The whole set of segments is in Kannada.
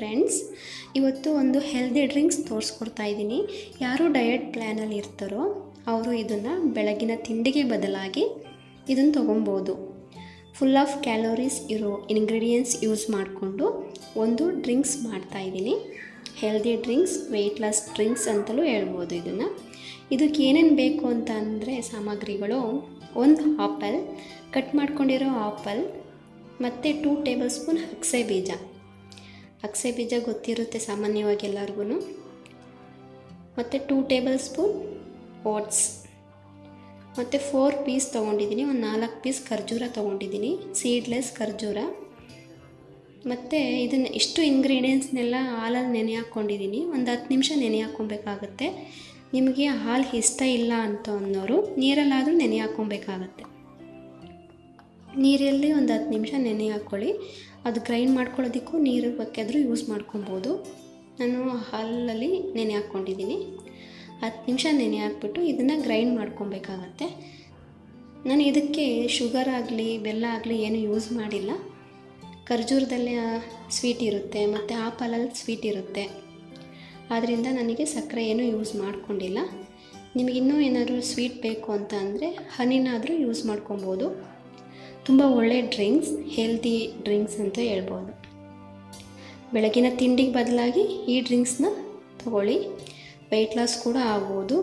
ಫ್ರೆಂಡ್ಸ್ ಇವತ್ತು ಒಂದು ಹೆಲ್ದಿ ಡ್ರಿಂಕ್ಸ್ ತೋರಿಸ್ಕೊಡ್ತಾ ಇದ್ದೀನಿ ಯಾರು ಡಯಟ್ ಪ್ಲ್ಯಾನಲ್ಲಿ ಇರ್ತಾರೋ ಅವರು ಇದನ್ನು ಬೆಳಗಿನ ತಿಂಡಿಗೆ ಬದಲಾಗಿ ಇದನ್ನು ತೊಗೊಬೋದು ಫುಲ್ ಆಫ್ ಕ್ಯಾಲೋರೀಸ್ ಇರೋ ಇಂಗ್ರೀಡಿಯೆಂಟ್ಸ್ ಯೂಸ್ ಮಾಡಿಕೊಂಡು ಒಂದು ಡ್ರಿಂಕ್ಸ್ ಮಾಡ್ತಾಯಿದ್ದೀನಿ healthy drinks weight loss drinks ಅಂತಲೂ ಹೇಳ್ಬೋದು ಇದನ್ನು ಇದಕ್ಕೆ ಏನೇನು ಬೇಕು ಅಂತ ಅಂದರೆ ಸಾಮಗ್ರಿಗಳು ಒಂದು ಆಪಲ್ ಕಟ್ ಮಾಡ್ಕೊಂಡಿರೋ ಆಪಲ್ ಮತ್ತು ಟೂ ಟೇಬಲ್ ಸ್ಪೂನ್ ಅಗಸೆ ಬೀಜ ಅಗಸೆ ಬೀಜ ಗೊತ್ತಿರುತ್ತೆ ಸಾಮಾನ್ಯವಾಗಿ ಎಲ್ಲರಿಗೂ ಮತ್ತು ಟೂ ಟೇಬಲ್ ಸ್ಪೂನ್ ಓಟ್ಸ್ ಮತ್ತು ಫೋರ್ ಪೀಸ್ ತೊಗೊಂಡಿದ್ದೀನಿ ಒಂದು ನಾಲ್ಕು ಪೀಸ್ ಖರ್ಜೂರ ತೊಗೊಂಡಿದ್ದೀನಿ ಸೀಡ್ಲೆಸ್ ಖರ್ಜೂರ ಮತ್ತು ಇದನ್ನು ಇಷ್ಟು ಇಂಗ್ರೀಡಿಯೆಂಟ್ಸ್ನೆಲ್ಲ ಹಾಲಲ್ಲಿ ನೆನೆ ಹಾಕ್ಕೊಂಡಿದ್ದೀನಿ ಒಂದು ಹತ್ತು ನಿಮಿಷ ನೆನೆ ಹಾಕ್ಕೊಬೇಕಾಗತ್ತೆ ನಿಮಗೆ ಹಾಲು ಇಷ್ಟ ಇಲ್ಲ ಅಂತ ಅನ್ನೋರು ನೀರಲ್ಲಾದರೂ ನೆನೆ ಹಾಕ್ಕೊಬೇಕಾಗತ್ತೆ ನೀರಲ್ಲಿ ಒಂದು ಹತ್ತು ನಿಮಿಷ ನೆನೆ ಹಾಕ್ಕೊಳ್ಳಿ ಅದು ಗ್ರೈಂಡ್ ಮಾಡ್ಕೊಳ್ಳೋದಕ್ಕೂ ನೀರು ಬೇಕಾದರೂ ಯೂಸ್ ಮಾಡ್ಕೊಬೋದು ನಾನು ಹಾಲಲ್ಲಿ ನೆನೆ ಹಾಕ್ಕೊಂಡಿದ್ದೀನಿ ಹತ್ತು ನಿಮಿಷ ನೆನೆ ಹಾಕ್ಬಿಟ್ಟು ಇದನ್ನು ಗ್ರೈಂಡ್ ಮಾಡ್ಕೊಬೇಕಾಗತ್ತೆ ನಾನು ಇದಕ್ಕೆ ಶುಗರ್ ಆಗಲಿ ಬೆಲ್ಲ ಆಗಲಿ ಏನು ಯೂಸ್ ಮಾಡಿಲ್ಲ ಖರ್ಜೂರದಲ್ಲೇ ಸ್ವೀಟ್ ಇರುತ್ತೆ ಮತ್ತು ಆಪಲಲ್ಲಿ ಸ್ವೀಟ್ ಇರುತ್ತೆ ಆದ್ದರಿಂದ ನನಗೆ ಸಕ್ಕರೆ ಏನೂ ಯೂಸ್ ಮಾಡ್ಕೊಂಡಿಲ್ಲ ನಿಮಗಿನ್ನೂ ಏನಾದರೂ ಸ್ವೀಟ್ ಬೇಕು ಅಂತ ಅಂದರೆ ಹನಿನಾದರೂ ಯೂಸ್ ಮಾಡ್ಕೊಬೋದು ತುಂಬ ಒಳ್ಳೆಯ ಡ್ರಿಂಕ್ಸ್ ಹೆಲ್ದಿ ಡ್ರಿಂಕ್ಸ್ ಅಂತ ಹೇಳ್ಬೋದು ಬೆಳಗಿನ ತಿಂಡಿಗೆ ಬದಲಾಗಿ ಈ ಡ್ರಿಂಕ್ಸ್ನ ತಗೊಳ್ಳಿ ವೆಯ್ಟ್ ಲಾಸ್ ಕೂಡ ಆಗ್ಬೋದು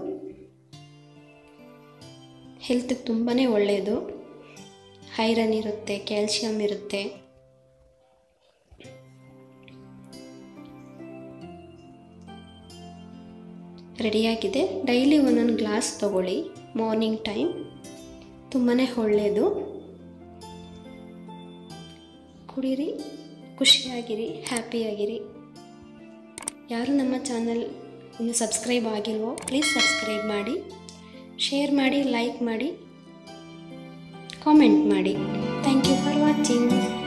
ಹೆಲ್ತ್ಗೆ ತುಂಬಾ ಒಳ್ಳೆಯದು ಐರನ್ ಇರುತ್ತೆ ಕ್ಯಾಲ್ಶಿಯಮ್ ಇರುತ್ತೆ ರೆಡಿಯಾಗಿದೆ ಡೈಲಿ ಒಂದೊಂದು ಗ್ಲಾಸ್ ತೊಗೊಳ್ಳಿ ಮಾರ್ನಿಂಗ್ ಟೈಮ್ ತುಂಬಾ ಒಳ್ಳೆಯದು ಕುಡೀರಿ ಖುಷಿಯಾಗಿರಿ ಹ್ಯಾಪಿಯಾಗಿರಿ ಯಾರು ನಮ್ಮ ಚಾನಲ್ ಇನ್ನು ಸಬ್ಸ್ಕ್ರೈಬ್ ಆಗಿಲ್ವೋ ಪ್ಲೀಸ್ ಸಬ್ಸ್ಕ್ರೈಬ್ ಮಾಡಿ ಶೇರ್ ಮಾಡಿ ಲೈಕ್ ಮಾಡಿ ಕಾಮೆಂಟ್ ಮಾಡಿ ಥ್ಯಾಂಕ್ ಯು ಫಾರ್ ವಾಚಿಂಗ್